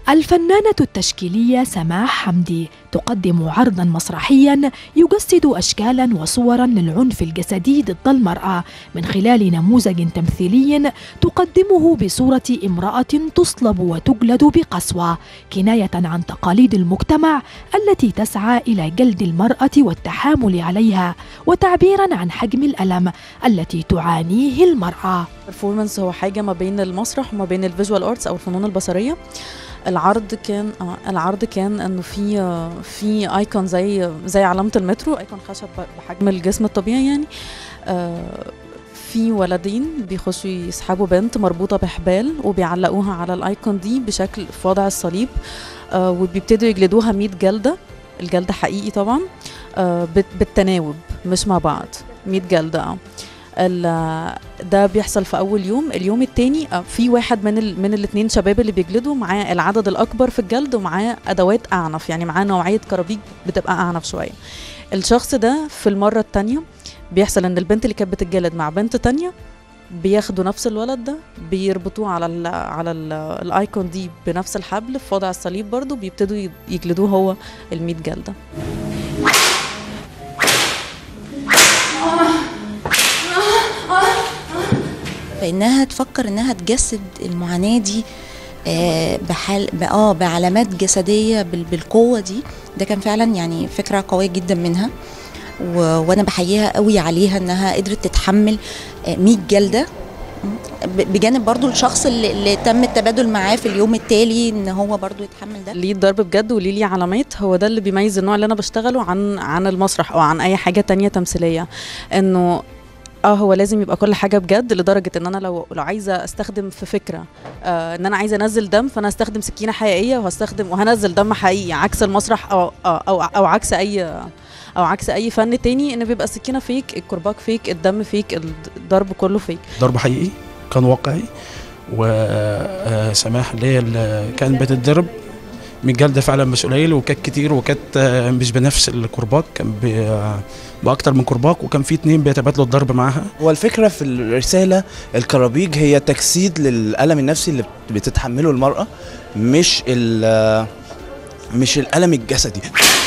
الفنانة التشكيلية سماح حمدي تقدم عرضا مسرحيا يجسد اشكالا وصورا للعنف الجسدي ضد المراه من خلال نموذج تمثيلي تقدمه بصوره امراه تصلب وتجلد بقسوه كنايه عن تقاليد المجتمع التي تسعى الى جلد المراه والتحامل عليها وتعبيرا عن حجم الالم التي تعانيه المراه performance هو حاجه ما بين المسرح وما بين الفيجوال ارتس او الفنون البصريه العرض كان آه العرض كان انه في آه في ايكون زي زي علامه المترو ايكون خشب بحجم الجسم الطبيعي يعني آه في ولدين بيخشوا يسحبوا بنت مربوطه بحبال وبيعلقوها على الايكون دي بشكل في وضع الصليب آه وبيبتدوا يجلدوها 100 جلده الجلد حقيقي طبعا آه بالتناوب مش مع بعض 100 جلده اه ده بيحصل في اول يوم اليوم الثاني في واحد من ال من الاثنين شباب اللي بيجلدوا معاه العدد الاكبر في الجلد ومعاه ادوات اعنف يعني معاه نوعيه كرابيج بتبقى اعنف شويه الشخص ده في المره الثانيه بيحصل ان البنت اللي كانت بتتجلد مع بنت تانية بياخدوا نفس الولد ده بيربطوه على ال على ال الايكون دي بنفس الحبل في وضع الصليب برضه بيبتدوا يجلدوه هو ال جلده فانها تفكر انها تجسد المعاناه دي آه بحال اه بعلامات جسديه بالقوه دي ده كان فعلا يعني فكره قويه جدا منها وانا بحييها قوي عليها انها قدرت تتحمل 100 جلده بجانب برضو الشخص اللي, اللي تم التبادل معاه في اليوم التالي ان هو برضو يتحمل ده ليه الضرب بجد وليه ليه علامات هو ده اللي بيميز النوع اللي انا بشتغله عن عن المسرح او عن اي حاجه تانية تمثيليه انه اه هو لازم يبقى كل حاجه بجد لدرجه ان انا لو لو عايزه استخدم في فكره آه ان انا عايزه انزل دم فانا هستخدم سكينه حقيقيه وهستخدم وهنزل دم حقيقي عكس المسرح او او او, أو عكس اي او عكس اي فن تاني ان بيبقى السكينه فيك الكرباج فيك الدم فيك الضرب كله فيك ضرب حقيقي كان واقعي وسماح اللي هي كانت بتتضرب من جلده فعلا مش قليل وكانت كتير وكانت مش بنفس الكرباج كان باكتر من كرباج وكان في اتنين بيتبادلوا الضرب معاها هو الفكره في الرساله الكرابيج هي تجسيد للالم النفسي اللي بتتحمله المراه مش مش الالم الجسدي